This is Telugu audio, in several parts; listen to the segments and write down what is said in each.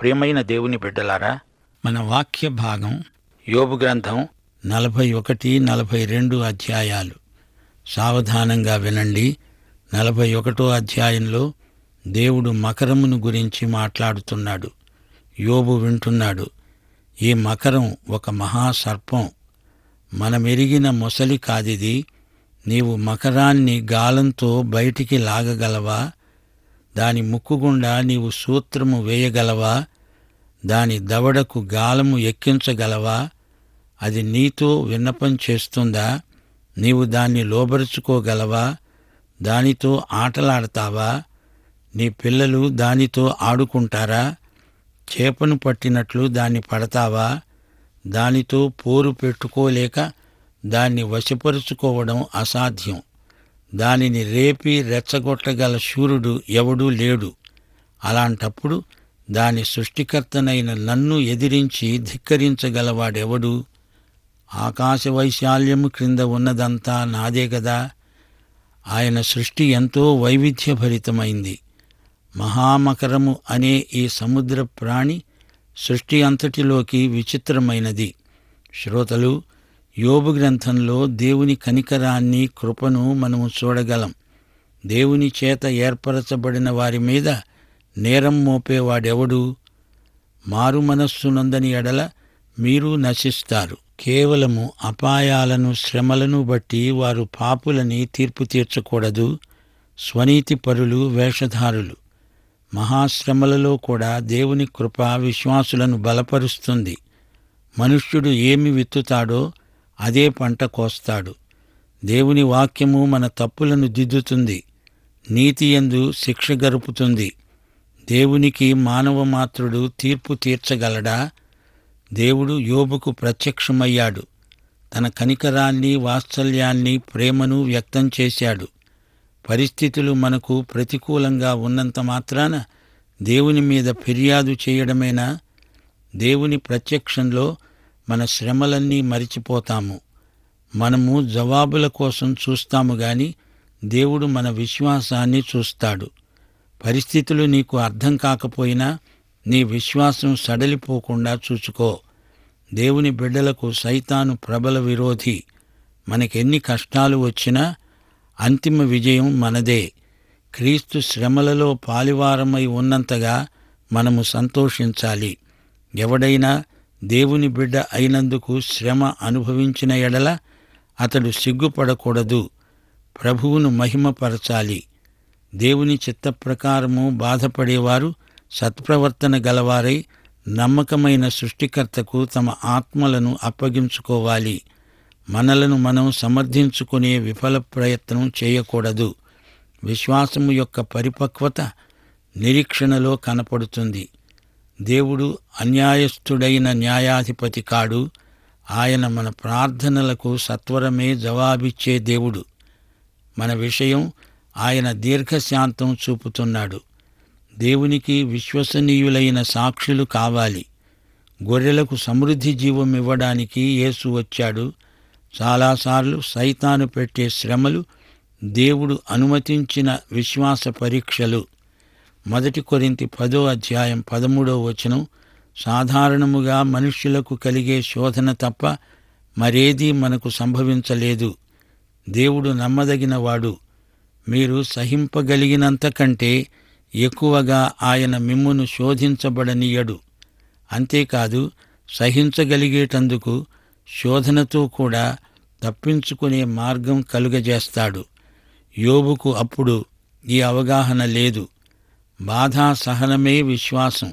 ప్రియమైన దేవుని బిడ్డలారా మన వాక్య భాగం యోబు గ్రంథం నలభై ఒకటి నలభై రెండు అధ్యాయాలు సావధానంగా వినండి నలభై ఒకటో అధ్యాయంలో దేవుడు మకరమును గురించి మాట్లాడుతున్నాడు యోబు వింటున్నాడు ఈ మకరం ఒక మహాసర్పం మనమెరిగిన మొసలి కాదిది నీవు మకరాన్ని గాలంతో బయటికి లాగగలవా దాని ముక్కు గుండా నీవు సూత్రము వేయగలవా దాని దవడకు గాలము ఎక్కించగలవా అది నీతో విన్నపం చేస్తుందా నీవు దాన్ని లోబరుచుకోగలవా దానితో ఆటలాడతావా నీ పిల్లలు దానితో ఆడుకుంటారా చేపను పట్టినట్లు దాన్ని పడతావా దానితో పోరు పెట్టుకోలేక దాన్ని వశపరుచుకోవడం అసాధ్యం దానిని రేపి రెచ్చగొట్టగల శూరుడు ఎవడూ లేడు అలాంటప్పుడు దాని సృష్టికర్తనైన నన్ను ఎదిరించి ధిక్కరించగలవాడెవడు ఆకాశ వైశాల్యము క్రింద ఉన్నదంతా నాదే గదా ఆయన సృష్టి ఎంతో వైవిధ్యభరితమైంది మహామకరము అనే ఈ సముద్ర ప్రాణి సృష్టి అంతటిలోకి విచిత్రమైనది శ్రోతలు యోబు గ్రంథంలో దేవుని కనికరాన్ని కృపను మనము చూడగలం దేవుని చేత ఏర్పరచబడిన వారి మీద నేరం మోపేవాడెవడు మారు మనస్సునందని ఎడల మీరు నశిస్తారు కేవలము అపాయాలను శ్రమలను బట్టి వారు పాపులని తీర్పు తీర్చకూడదు స్వనీతి పరులు వేషధారులు మహాశ్రమలలో కూడా దేవుని కృప విశ్వాసులను బలపరుస్తుంది మనుష్యుడు ఏమి విత్తుతాడో అదే పంట కోస్తాడు దేవుని వాక్యము మన తప్పులను దిద్దుతుంది నీతి యందు శిక్ష గరుపుతుంది దేవునికి మానవ మాత్రుడు తీర్పు తీర్చగలడా దేవుడు యోబుకు ప్రత్యక్షమయ్యాడు తన కనికరాన్ని వాత్సల్యాన్ని ప్రేమను వ్యక్తం చేశాడు పరిస్థితులు మనకు ప్రతికూలంగా ఉన్నంత మాత్రాన దేవుని మీద ఫిర్యాదు చేయడమేనా దేవుని ప్రత్యక్షంలో మన శ్రమలన్నీ మరిచిపోతాము మనము జవాబుల కోసం చూస్తాము గాని దేవుడు మన విశ్వాసాన్ని చూస్తాడు పరిస్థితులు నీకు అర్థం కాకపోయినా నీ విశ్వాసం సడలిపోకుండా చూసుకో దేవుని బిడ్డలకు సైతాను ప్రబల విరోధి మనకెన్ని కష్టాలు వచ్చినా అంతిమ విజయం మనదే క్రీస్తు శ్రమలలో పాలివారమై ఉన్నంతగా మనము సంతోషించాలి ఎవడైనా దేవుని బిడ్డ అయినందుకు శ్రమ అనుభవించిన ఎడల అతడు సిగ్గుపడకూడదు ప్రభువును మహిమపరచాలి దేవుని చిత్త ప్రకారము బాధపడేవారు సత్ప్రవర్తన గలవారై నమ్మకమైన సృష్టికర్తకు తమ ఆత్మలను అప్పగించుకోవాలి మనలను మనం సమర్థించుకునే విఫల ప్రయత్నం చేయకూడదు విశ్వాసము యొక్క పరిపక్వత నిరీక్షణలో కనపడుతుంది దేవుడు అన్యాయస్థుడైన న్యాయాధిపతి కాడు ఆయన మన ప్రార్థనలకు సత్వరమే జవాబిచ్చే దేవుడు మన విషయం ఆయన దీర్ఘశాంతం చూపుతున్నాడు దేవునికి విశ్వసనీయులైన సాక్షులు కావాలి గొర్రెలకు సమృద్ధి జీవం ఇవ్వడానికి యేసు వచ్చాడు చాలాసార్లు సైతాను పెట్టే శ్రమలు దేవుడు అనుమతించిన విశ్వాస పరీక్షలు మొదటి కొరింతి పదో అధ్యాయం పదమూడో వచనం సాధారణముగా మనుష్యులకు కలిగే శోధన తప్ప మరేదీ మనకు సంభవించలేదు దేవుడు నమ్మదగినవాడు మీరు సహింపగలిగినంత కంటే ఎక్కువగా ఆయన మిమ్మును శోధించబడనీయడు అంతేకాదు సహించగలిగేటందుకు శోధనతో కూడా తప్పించుకునే మార్గం కలుగజేస్తాడు యోబుకు అప్పుడు ఈ అవగాహన లేదు బాధా సహనమే విశ్వాసం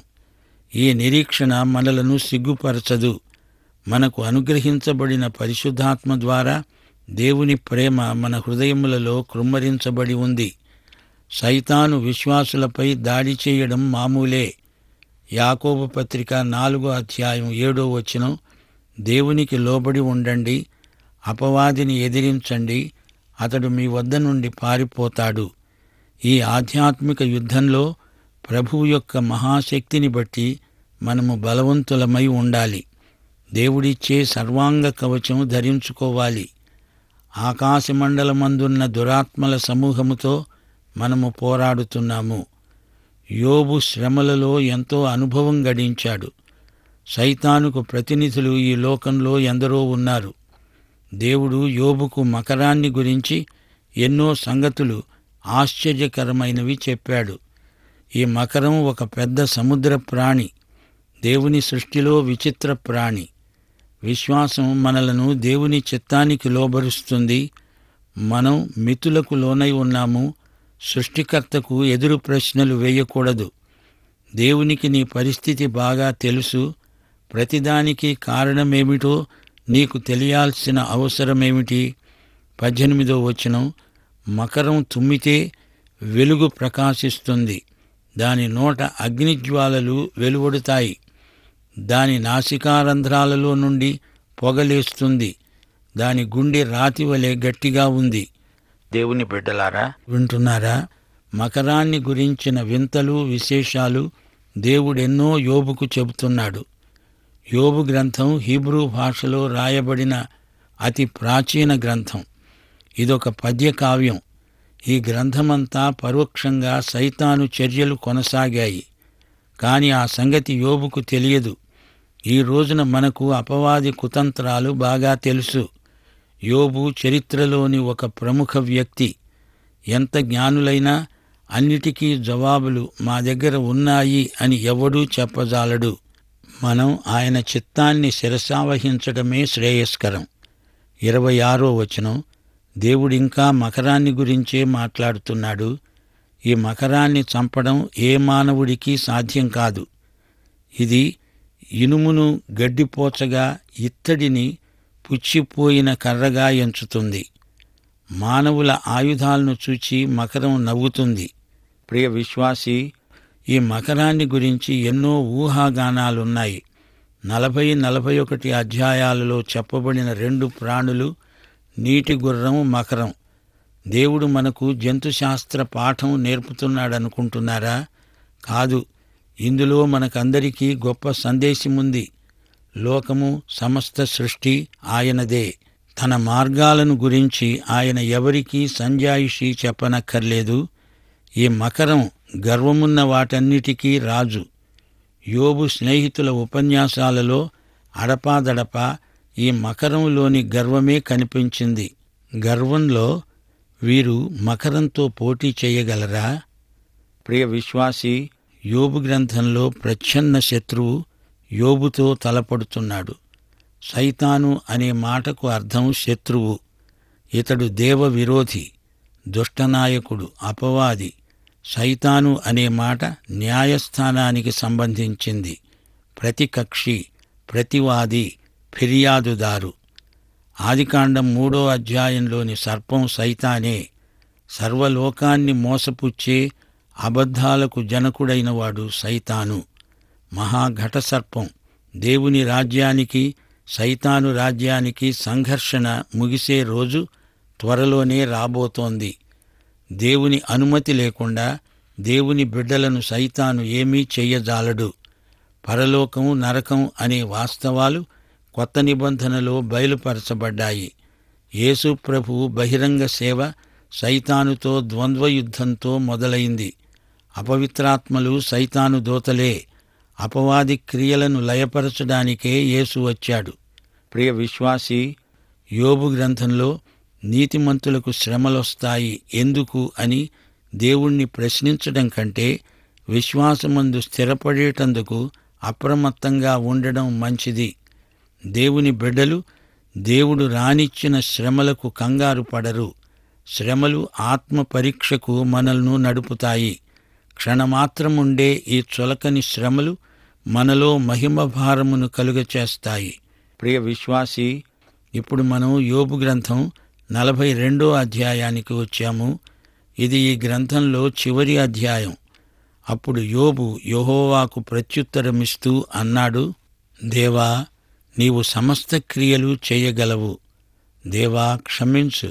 ఈ నిరీక్షణ మనలను సిగ్గుపరచదు మనకు అనుగ్రహించబడిన పరిశుద్ధాత్మ ద్వారా దేవుని ప్రేమ మన హృదయములలో కృమ్మరించబడి ఉంది సైతాను విశ్వాసులపై దాడి చేయడం మామూలే యాకోబు పత్రిక నాలుగో అధ్యాయం ఏడో వచనం దేవునికి లోబడి ఉండండి అపవాదిని ఎదిరించండి అతడు మీ వద్ద నుండి పారిపోతాడు ఈ ఆధ్యాత్మిక యుద్ధంలో ప్రభువు యొక్క మహాశక్తిని బట్టి మనము బలవంతులమై ఉండాలి దేవుడిచ్చే సర్వాంగ కవచం ధరించుకోవాలి ఆకాశమండలమందున్న దురాత్మల సమూహముతో మనము పోరాడుతున్నాము యోబు శ్రమలలో ఎంతో అనుభవం గడించాడు సైతానుకు ప్రతినిధులు ఈ లోకంలో ఎందరో ఉన్నారు దేవుడు యోబుకు మకరాన్ని గురించి ఎన్నో సంగతులు ఆశ్చర్యకరమైనవి చెప్పాడు ఈ మకరం ఒక పెద్ద సముద్ర ప్రాణి దేవుని సృష్టిలో విచిత్ర ప్రాణి విశ్వాసం మనలను దేవుని చిత్తానికి లోబరుస్తుంది మనం మితులకు లోనై ఉన్నాము సృష్టికర్తకు ఎదురు ప్రశ్నలు వేయకూడదు దేవునికి నీ పరిస్థితి బాగా తెలుసు ప్రతిదానికి కారణమేమిటో నీకు తెలియాల్సిన అవసరమేమిటి పద్దెనిమిదో వచనం మకరం తుమ్మితే వెలుగు ప్రకాశిస్తుంది దాని నోట అగ్నిజ్వాలలు వెలువడుతాయి దాని నాసికారంధ్రాలలో నుండి పొగలేస్తుంది దాని గుండె రాతి వలె గట్టిగా ఉంది దేవుని బిడ్డలారా వింటున్నారా మకరాన్ని గురించిన వింతలు విశేషాలు దేవుడెన్నో యోబుకు చెబుతున్నాడు యోబు గ్రంథం హీబ్రూ భాషలో రాయబడిన అతి ప్రాచీన గ్రంథం ఇదొక పద్య కావ్యం ఈ గ్రంథమంతా పరోక్షంగా సైతాను చర్యలు కొనసాగాయి కాని ఆ సంగతి యోబుకు తెలియదు ఈ రోజున మనకు అపవాది కుతంత్రాలు బాగా తెలుసు యోబు చరిత్రలోని ఒక ప్రముఖ వ్యక్తి ఎంత జ్ఞానులైనా అన్నిటికీ జవాబులు మా దగ్గర ఉన్నాయి అని ఎవడూ చెప్పజాలడు మనం ఆయన చిత్తాన్ని శిరసావహించడమే శ్రేయస్కరం ఇరవై ఆరో వచనం దేవుడింకా మకరాన్ని గురించే మాట్లాడుతున్నాడు ఈ మకరాన్ని చంపడం ఏ మానవుడికి సాధ్యం కాదు ఇది ఇనుమును గడ్డిపోచగా ఇత్తడిని పుచ్చిపోయిన కర్రగా ఎంచుతుంది మానవుల ఆయుధాలను చూచి మకరం నవ్వుతుంది ప్రియ విశ్వాసి ఈ మకరాన్ని గురించి ఎన్నో ఊహాగానాలున్నాయి నలభై నలభై ఒకటి అధ్యాయాలలో చెప్పబడిన రెండు ప్రాణులు నీటి గుర్రం మకరం దేవుడు మనకు జంతుశాస్త్ర పాఠం నేర్పుతున్నాడనుకుంటున్నారా కాదు ఇందులో మనకందరికీ గొప్ప సందేశముంది లోకము సమస్త సృష్టి ఆయనదే తన మార్గాలను గురించి ఆయన ఎవరికీ సంజాయిషి చెప్పనక్కర్లేదు ఈ మకరం గర్వమున్న వాటన్నిటికీ రాజు యోబు స్నేహితుల ఉపన్యాసాలలో అడపాదడపా ఈ మకరంలోని గర్వమే కనిపించింది గర్వంలో వీరు మకరంతో పోటీ చేయగలరా ప్రియ విశ్వాసి యోబు గ్రంథంలో ప్రచ్ఛన్న శత్రువు యోబుతో తలపడుతున్నాడు సైతాను అనే మాటకు అర్థం శత్రువు ఇతడు దేవ విరోధి దుష్టనాయకుడు అపవాది సైతాను అనే మాట న్యాయస్థానానికి సంబంధించింది ప్రతికక్షి ప్రతివాది ఫిర్యాదుదారు ఆదికాండం మూడో అధ్యాయంలోని సర్పం సైతానే సర్వలోకాన్ని మోసపుచ్చే అబద్ధాలకు జనకుడైనవాడు సైతాను మహాఘట సర్పం దేవుని రాజ్యానికి సైతాను రాజ్యానికి సంఘర్షణ ముగిసే రోజు త్వరలోనే రాబోతోంది దేవుని అనుమతి లేకుండా దేవుని బిడ్డలను సైతాను ఏమీ చెయ్యజాలడు పరలోకం నరకం అనే వాస్తవాలు కొత్త నిబంధనలో బయలుపరచబడ్డాయి యేసు ప్రభు బహిరంగ సేవ సైతానుతో ద్వంద్వయుద్ధంతో మొదలైంది అపవిత్రాత్మలు సైతాను దోతలే అపవాది క్రియలను లయపరచడానికే యేసు వచ్చాడు ప్రియ విశ్వాసి యోబు గ్రంథంలో నీతిమంతులకు శ్రమలొస్తాయి ఎందుకు అని దేవుణ్ణి ప్రశ్నించడం కంటే విశ్వాసమందు స్థిరపడేటందుకు అప్రమత్తంగా ఉండడం మంచిది దేవుని బిడ్డలు దేవుడు రానిచ్చిన శ్రమలకు కంగారు పడరు శ్రమలు ఆత్మ పరీక్షకు మనల్ని నడుపుతాయి క్షణమాత్రముండే ఈ చులకని శ్రమలు మనలో మహిమ భారమును కలుగచేస్తాయి ప్రియ విశ్వాసి ఇప్పుడు మనం యోబు గ్రంథం నలభై రెండో అధ్యాయానికి వచ్చాము ఇది ఈ గ్రంథంలో చివరి అధ్యాయం అప్పుడు యోబు యెహోవాకు ప్రత్యుత్తరమిస్తూ అన్నాడు దేవా నీవు సమస్త క్రియలు చేయగలవు దేవా క్షమించు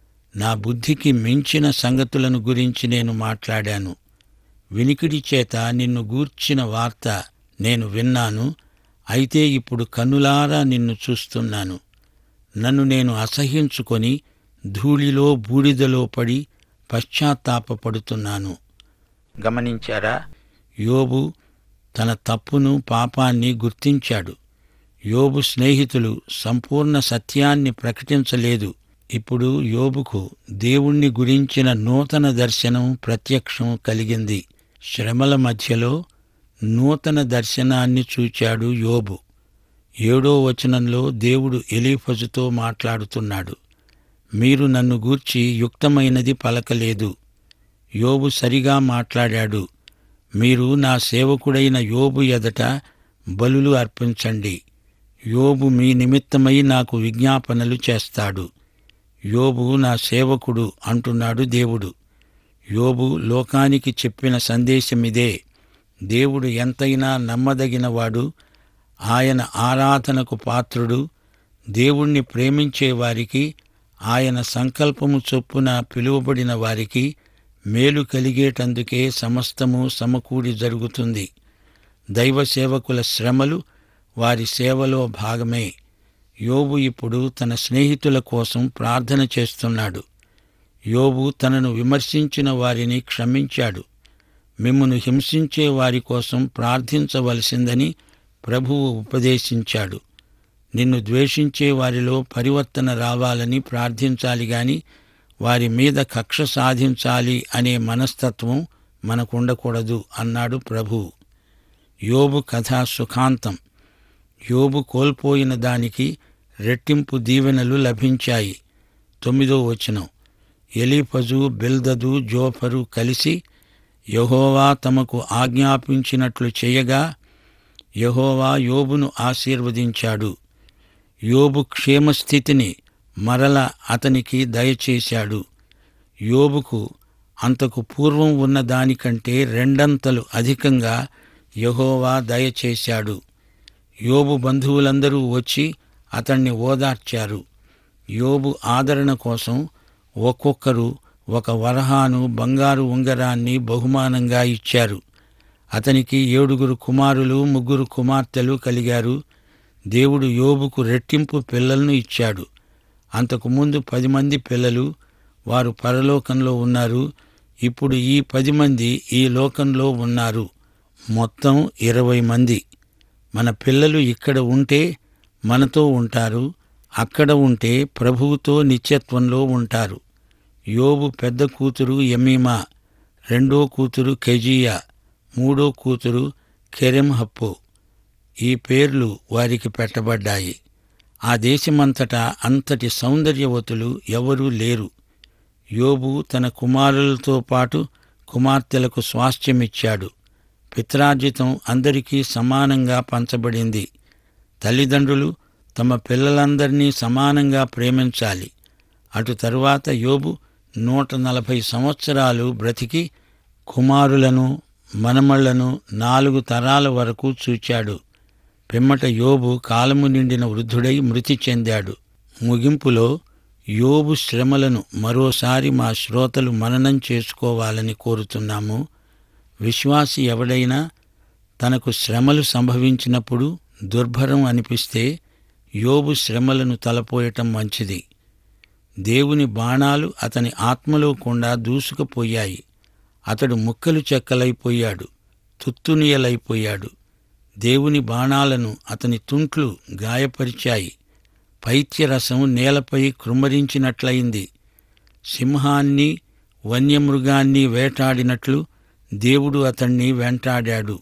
నా బుద్ధికి మించిన సంగతులను గురించి నేను మాట్లాడాను వినికిడి చేత నిన్ను గూర్చిన వార్త నేను విన్నాను అయితే ఇప్పుడు కన్నులారా నిన్ను చూస్తున్నాను నన్ను నేను అసహ్యించుకొని ధూళిలో బూడిదలో పడి పశ్చాత్తాపపడుతున్నాను గమనించారా యోబు తన తప్పును పాపాన్ని గుర్తించాడు యోబు స్నేహితులు సంపూర్ణ సత్యాన్ని ప్రకటించలేదు ఇప్పుడు యోబుకు దేవుణ్ణి గురించిన నూతన దర్శనం ప్రత్యక్షం కలిగింది శ్రమల మధ్యలో నూతన దర్శనాన్ని చూచాడు యోబు ఏడో వచనంలో దేవుడు ఎలీఫజుతో మాట్లాడుతున్నాడు మీరు నన్ను గూర్చి యుక్తమైనది పలకలేదు యోబు సరిగా మాట్లాడాడు మీరు నా సేవకుడైన యోబు ఎదట బలులు అర్పించండి యోబు మీ నిమిత్తమై నాకు విజ్ఞాపనలు చేస్తాడు యోబు నా సేవకుడు అంటున్నాడు దేవుడు యోబు లోకానికి చెప్పిన సందేశమిదే దేవుడు ఎంతైనా నమ్మదగినవాడు ఆయన ఆరాధనకు పాత్రుడు దేవుణ్ణి ప్రేమించే వారికి ఆయన సంకల్పము చొప్పున పిలువబడిన వారికి మేలు కలిగేటందుకే సమస్తము సమకూడి జరుగుతుంది దైవ సేవకుల శ్రమలు వారి సేవలో భాగమే యోబు ఇప్పుడు తన స్నేహితుల కోసం ప్రార్థన చేస్తున్నాడు యోబు తనను విమర్శించిన వారిని క్షమించాడు మిమ్మును హింసించే వారి కోసం ప్రార్థించవలసిందని ప్రభువు ఉపదేశించాడు నిన్ను ద్వేషించే వారిలో పరివర్తన రావాలని ప్రార్థించాలి గాని వారి మీద కక్ష సాధించాలి అనే మనస్తత్వం మనకుండకూడదు అన్నాడు ప్రభువు యోబు కథ సుఖాంతం యోబు కోల్పోయిన దానికి రెట్టింపు దీవెనలు లభించాయి తొమ్మిదో వచనం ఎలీఫజు బిల్దదు జోఫరు కలిసి యహోవా తమకు ఆజ్ఞాపించినట్లు చేయగా యహోవా యోబును ఆశీర్వదించాడు యోబు క్షేమస్థితిని మరల అతనికి దయచేశాడు యోబుకు అంతకు పూర్వం ఉన్న దానికంటే రెండంతలు అధికంగా యహోవా దయచేశాడు యోబు బంధువులందరూ వచ్చి అతణ్ణి ఓదార్చారు యోబు ఆదరణ కోసం ఒక్కొక్కరు ఒక వరహాను బంగారు ఉంగరాన్ని బహుమానంగా ఇచ్చారు అతనికి ఏడుగురు కుమారులు ముగ్గురు కుమార్తెలు కలిగారు దేవుడు యోబుకు రెట్టింపు పిల్లలను ఇచ్చాడు అంతకుముందు పది మంది పిల్లలు వారు పరలోకంలో ఉన్నారు ఇప్పుడు ఈ పది మంది ఈ లోకంలో ఉన్నారు మొత్తం ఇరవై మంది మన పిల్లలు ఇక్కడ ఉంటే మనతో ఉంటారు అక్కడ ఉంటే ప్రభువుతో నిత్యత్వంలో ఉంటారు యోబు పెద్ద కూతురు ఎమీమా రెండో కూతురు కెజియా మూడో కూతురు కెరెంహప్పు ఈ పేర్లు వారికి పెట్టబడ్డాయి ఆ దేశమంతటా అంతటి సౌందర్యవతులు ఎవరూ లేరు యోబు తన కుమారులతో పాటు కుమార్తెలకు స్వాస్థ్యమిచ్చాడు పిత్రార్జితం అందరికీ సమానంగా పంచబడింది తల్లిదండ్రులు తమ పిల్లలందరినీ సమానంగా ప్రేమించాలి అటు తరువాత యోబు నూట నలభై సంవత్సరాలు బ్రతికి కుమారులను మనమళ్లను నాలుగు తరాల వరకు చూచాడు పిమ్మట యోబు కాలము నిండిన వృద్ధుడై మృతి చెందాడు ముగింపులో యోబు శ్రమలను మరోసారి మా శ్రోతలు మననం చేసుకోవాలని కోరుతున్నాము విశ్వాసి ఎవడైనా తనకు శ్రమలు సంభవించినప్పుడు దుర్భరం అనిపిస్తే యోబు శ్రమలను తలపోయటం మంచిది దేవుని బాణాలు అతని ఆత్మలో కూడా దూసుకుపోయాయి అతడు ముక్కలు చెక్కలైపోయాడు తుత్తునియలైపోయాడు దేవుని బాణాలను అతని తుంట్లు గాయపరిచాయి పైత్యరసం నేలపై కృమ్మరించినట్లయింది సింహాన్ని వన్యమృగాన్ని వేటాడినట్లు దేవుడు అతణ్ణి వెంటాడాడు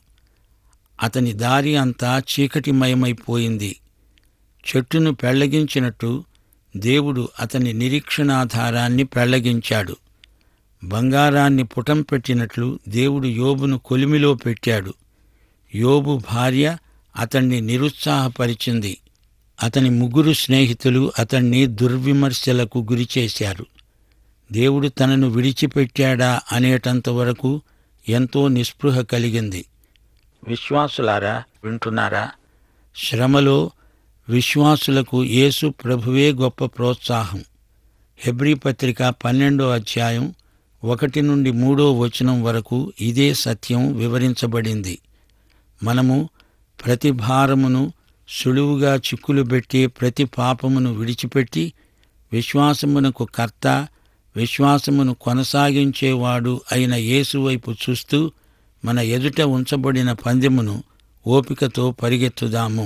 అతని దారి అంతా చీకటిమయమైపోయింది చెట్టును పెళ్లగించినట్టు దేవుడు అతని నిరీక్షణాధారాన్ని పెళ్లగించాడు బంగారాన్ని పుటం పెట్టినట్లు దేవుడు యోబును కొలిమిలో పెట్టాడు యోబు భార్య అతణ్ణి నిరుత్సాహపరిచింది అతని ముగ్గురు స్నేహితులు అతణ్ణి దుర్విమర్శలకు గురిచేశారు దేవుడు తనను విడిచిపెట్టాడా అనేటంత వరకు ఎంతో నిస్పృహ కలిగింది విశ్వాసులారా వింటున్నారా శ్రమలో విశ్వాసులకు యేసు ప్రభువే గొప్ప ప్రోత్సాహం హెబ్రీ పత్రిక పన్నెండో అధ్యాయం ఒకటి నుండి మూడో వచనం వరకు ఇదే సత్యం వివరించబడింది మనము ప్రతి భారమును సులువుగా చిక్కులు పెట్టే ప్రతి పాపమును విడిచిపెట్టి విశ్వాసమునకు కర్త విశ్వాసమును కొనసాగించేవాడు అయిన యేసు వైపు చూస్తూ మన ఎదుట ఉంచబడిన పందెమును ఓపికతో పరిగెత్తుదాము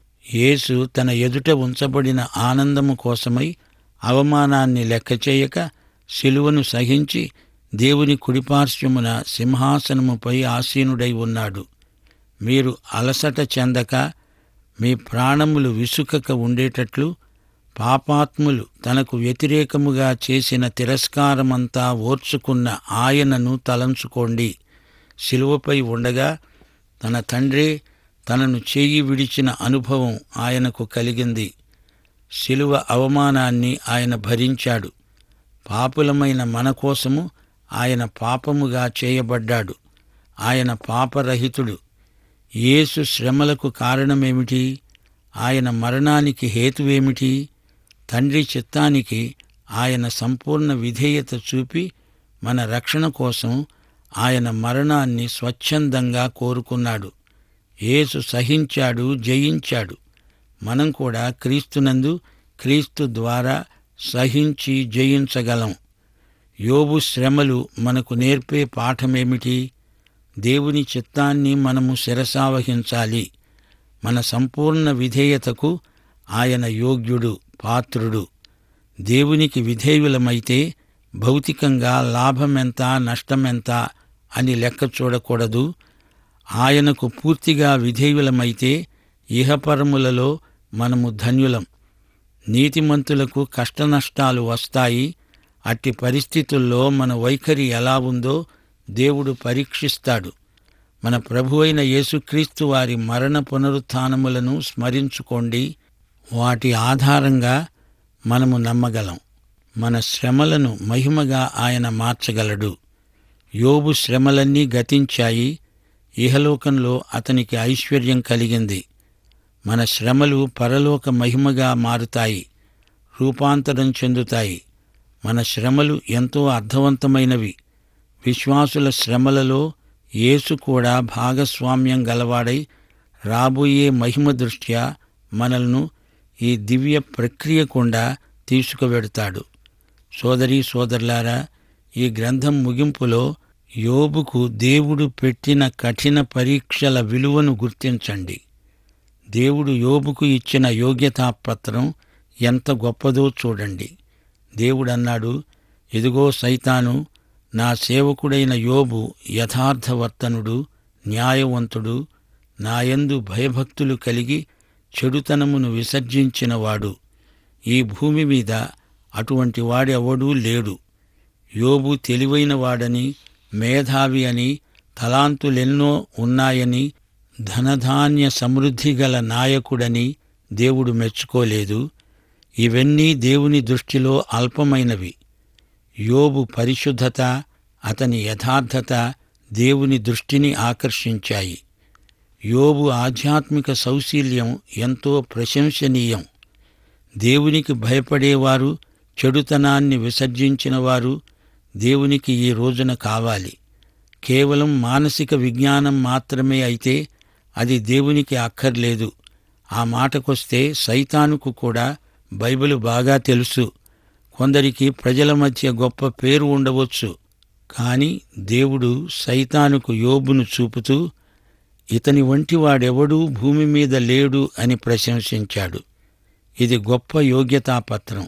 యేసు తన ఎదుట ఉంచబడిన ఆనందము కోసమై అవమానాన్ని లెక్కచేయక శిలువను సహించి దేవుని కుడిపార్శ్వమున సింహాసనముపై ఆసీనుడై ఉన్నాడు మీరు అలసట చెందక మీ ప్రాణములు విసుకక ఉండేటట్లు పాపాత్ములు తనకు వ్యతిరేకముగా చేసిన తిరస్కారమంతా ఓర్చుకున్న ఆయనను తలంచుకోండి శిలువపై ఉండగా తన తండ్రే తనను చేయి విడిచిన అనుభవం ఆయనకు కలిగింది శిలువ అవమానాన్ని ఆయన భరించాడు పాపులమైన మన కోసము ఆయన పాపముగా చేయబడ్డాడు ఆయన పాపరహితుడు యేసు శ్రమలకు కారణమేమిటి ఆయన మరణానికి హేతువేమిటి తండ్రి చిత్తానికి ఆయన సంపూర్ణ విధేయత చూపి మన రక్షణ కోసం ఆయన మరణాన్ని స్వచ్ఛందంగా కోరుకున్నాడు యేసు సహించాడు జయించాడు మనం కూడా క్రీస్తునందు క్రీస్తు ద్వారా సహించి జయించగలం యోబు శ్రమలు మనకు నేర్పే పాఠమేమిటి దేవుని చిత్తాన్ని మనము శిరసావహించాలి మన సంపూర్ణ విధేయతకు ఆయన యోగ్యుడు పాత్రుడు దేవునికి విధేయులమైతే భౌతికంగా లాభమెంత నష్టమెంత అని లెక్క చూడకూడదు ఆయనకు పూర్తిగా విధేయులమైతే ఇహపరములలో మనము ధన్యులం నీతిమంతులకు కష్టనష్టాలు వస్తాయి అట్టి పరిస్థితుల్లో మన వైఖరి ఎలా ఉందో దేవుడు పరీక్షిస్తాడు మన ప్రభువైన యేసుక్రీస్తు వారి మరణ పునరుత్థానములను స్మరించుకోండి వాటి ఆధారంగా మనము నమ్మగలం మన శ్రమలను మహిమగా ఆయన మార్చగలడు యోబు శ్రమలన్నీ గతించాయి ఇహలోకంలో అతనికి ఐశ్వర్యం కలిగింది మన శ్రమలు పరలోక మహిమగా మారుతాయి రూపాంతరం చెందుతాయి మన శ్రమలు ఎంతో అర్థవంతమైనవి విశ్వాసుల శ్రమలలో యేసు కూడా భాగస్వామ్యం గలవాడై రాబోయే మహిమ దృష్ట్యా మనల్ని ఈ దివ్య ప్రక్రియ గుండా తీసుకువెడతాడు సోదరీ సోదరులారా ఈ గ్రంథం ముగింపులో యోబుకు దేవుడు పెట్టిన కఠిన పరీక్షల విలువను గుర్తించండి దేవుడు యోబుకు ఇచ్చిన యోగ్యతాపత్రం ఎంత గొప్పదో చూడండి దేవుడన్నాడు ఇదిగో సైతాను నా సేవకుడైన యోబు యథార్థవర్తనుడు న్యాయవంతుడు నాయందు భయభక్తులు కలిగి చెడుతనమును విసర్జించినవాడు ఈ భూమి మీద అటువంటి వాడెవడూ లేడు యోబు తెలివైన వాడని మేధావి అని తలాంతులెన్నో ఉన్నాయని ధనధాన్య సమృద్ధి గల నాయకుడని దేవుడు మెచ్చుకోలేదు ఇవన్నీ దేవుని దృష్టిలో అల్పమైనవి యోబు పరిశుద్ధత అతని యథార్థత దేవుని దృష్టిని ఆకర్షించాయి యోబు ఆధ్యాత్మిక సౌశీల్యం ఎంతో ప్రశంసనీయం దేవునికి భయపడేవారు చెడుతనాన్ని విసర్జించినవారు దేవునికి ఈ రోజున కావాలి కేవలం మానసిక విజ్ఞానం మాత్రమే అయితే అది దేవునికి అక్కర్లేదు ఆ మాటకొస్తే సైతానుకు కూడా బైబిల్ బాగా తెలుసు కొందరికి ప్రజల మధ్య గొప్ప పేరు ఉండవచ్చు కాని దేవుడు సైతానుకు యోబును చూపుతూ ఇతని వంటి వాడెవడూ భూమి మీద లేడు అని ప్రశంసించాడు ఇది గొప్ప యోగ్యతాపత్రం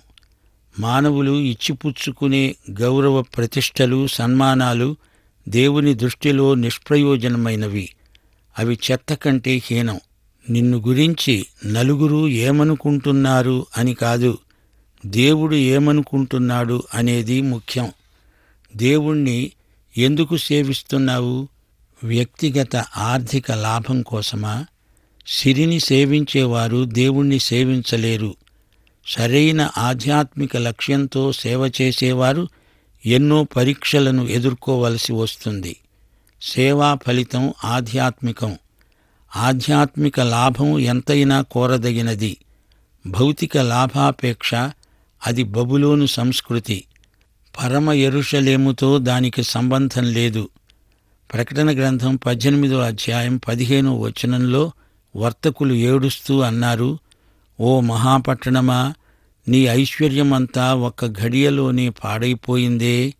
మానవులు ఇచ్చిపుచ్చుకునే గౌరవ ప్రతిష్టలు సన్మానాలు దేవుని దృష్టిలో నిష్ప్రయోజనమైనవి అవి చెత్త కంటే హీనం నిన్ను గురించి నలుగురు ఏమనుకుంటున్నారు అని కాదు దేవుడు ఏమనుకుంటున్నాడు అనేది ముఖ్యం దేవుణ్ణి ఎందుకు సేవిస్తున్నావు వ్యక్తిగత ఆర్థిక లాభం కోసమా సిరిని సేవించేవారు దేవుణ్ణి సేవించలేరు సరైన ఆధ్యాత్మిక లక్ష్యంతో సేవ చేసేవారు ఎన్నో పరీక్షలను ఎదుర్కోవలసి వస్తుంది సేవా ఫలితం ఆధ్యాత్మికం ఆధ్యాత్మిక లాభం ఎంతైనా కోరదగినది భౌతిక లాభాపేక్ష అది బబులోను సంస్కృతి పరమ ఎరుషలేముతో దానికి సంబంధం లేదు ప్రకటన గ్రంథం పద్దెనిమిదో అధ్యాయం పదిహేనో వచనంలో వర్తకులు ఏడుస్తూ అన్నారు ఓ మహాపట్టణమా నీ ఐశ్వర్యమంతా ఒక్క ఘడియలోనే పాడైపోయిందే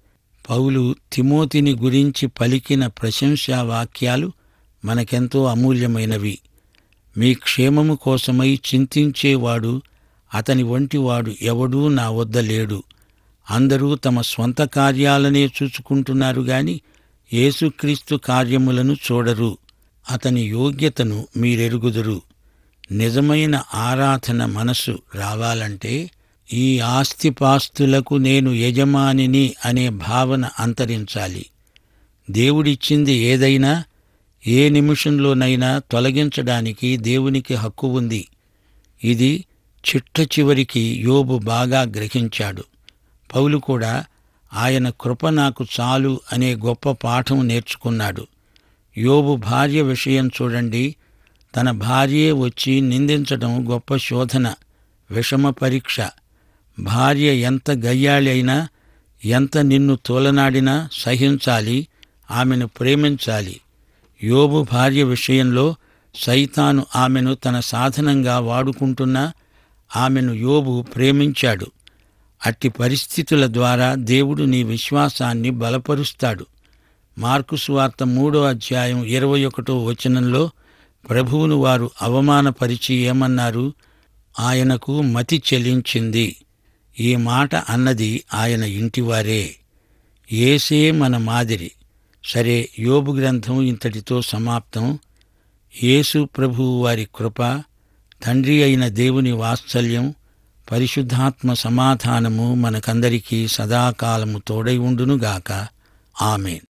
పౌలు తిమోతిని గురించి పలికిన ప్రశంసా వాక్యాలు మనకెంతో అమూల్యమైనవి మీ క్షేమము కోసమై చింతించేవాడు అతని వంటివాడు ఎవడూ నా వద్ద లేడు అందరూ తమ స్వంత కార్యాలనే చూచుకుంటున్నారు గాని యేసుక్రీస్తు కార్యములను చూడరు అతని యోగ్యతను మీరెరుగుదురు నిజమైన ఆరాధన మనసు రావాలంటే ఈ ఆస్తిపాస్తులకు నేను యజమానిని అనే భావన అంతరించాలి దేవుడిచ్చింది ఏదైనా ఏ నిమిషంలోనైనా తొలగించడానికి దేవునికి హక్కు ఉంది ఇది చిట్ట చివరికి యోబు బాగా గ్రహించాడు పౌలు కూడా ఆయన కృప నాకు చాలు అనే గొప్ప పాఠం నేర్చుకున్నాడు యోబు భార్య విషయం చూడండి తన భార్యే వచ్చి నిందించడం గొప్ప శోధన విషమ పరీక్ష భార్య ఎంత గయ్యాళి అయినా ఎంత నిన్ను తోలనాడినా సహించాలి ఆమెను ప్రేమించాలి యోబు భార్య విషయంలో సైతాను ఆమెను తన సాధనంగా వాడుకుంటున్నా ఆమెను యోబు ప్రేమించాడు అట్టి పరిస్థితుల ద్వారా దేవుడు నీ విశ్వాసాన్ని బలపరుస్తాడు మార్కు సువార్త మూడో అధ్యాయం ఇరవై ఒకటో వచనంలో ప్రభువును వారు అవమానపరిచి ఏమన్నారు ఆయనకు మతి చెలించింది ఈ మాట అన్నది ఆయన ఇంటివారే ఏసే మన మాదిరి సరే యోబు గ్రంథం ఇంతటితో సమాప్తం యేసు ప్రభువు వారి కృప తండ్రి అయిన దేవుని వాత్సల్యం పరిశుద్ధాత్మ సమాధానము మనకందరికీ సదాకాలము తోడై ఉండునుగాక ఆమెన్